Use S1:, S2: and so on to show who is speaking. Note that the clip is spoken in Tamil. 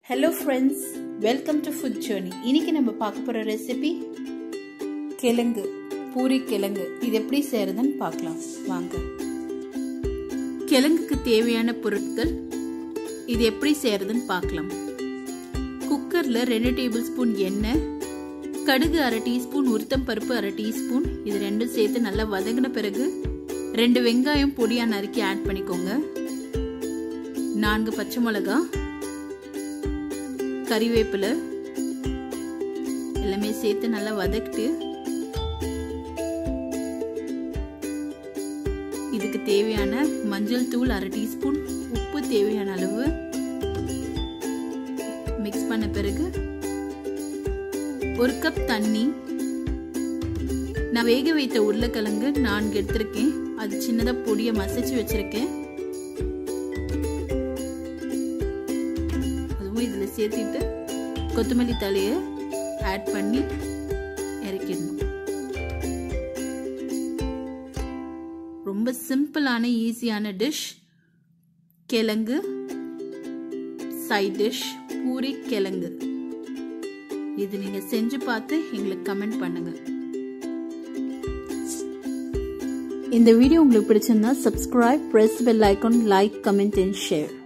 S1: hello friends welcome to food journey இன்னைக்கு நம்ம பார்க்க போகிற ரெசிபி கிழங்கு பூரி கிழங்கு இது எப்படி செய்யறதுன்னு பார்க்கலாம் வாங்க கிழங்குக்கு தேவையான பொருட்கள் இது எப்படி செய்யறதுன்னு பார்க்கலாம் குக்கரில் ரெண்டு டேபிள் ஸ்பூன் எண்ணெய் கடுகு அரை டீஸ்பூன் உருத்தம் பருப்பு அரை டீஸ்பூன் இது ரெண்டும் சேர்த்து நல்லா வதங்கின பிறகு ரெண்டு வெங்காயம் பொடியாக நறுக்கி ஆட் பண்ணிக்கோங்க நான்கு பச்சை மிளகா கறிவேப்பிலை எல்லாமே சேர்த்து நல்லா வதக்கிட்டு இதுக்கு தேவையான மஞ்சள் தூள் அரை டீஸ்பூன் உப்பு தேவையான அளவு மிக்ஸ் பண்ண பிறகு ஒரு கப் தண்ணி நான் வேக வைத்த உருளைக்கிழங்கு நான்கு எடுத்திருக்கேன் அது சின்னதாக பொடியை மசிச்சு வச்சிருக்கேன் அதுவும் இதில் சேர்த்துட்டு கொத்தமல்லி தலையை ஆட் பண்ணி இறக்கிடணும் ரொம்ப சிம்பிளான ஈஸியான டிஷ் கிழங்கு சைட் டிஷ் பூரி கிழங்கு இது நீங்க செஞ்சு பார்த்து எங்களுக்கு கமெண்ட் பண்ணுங்க இந்த வீடியோ உங்களுக்கு பிடிச்சிருந்தா subscribe press bell icon like comment and share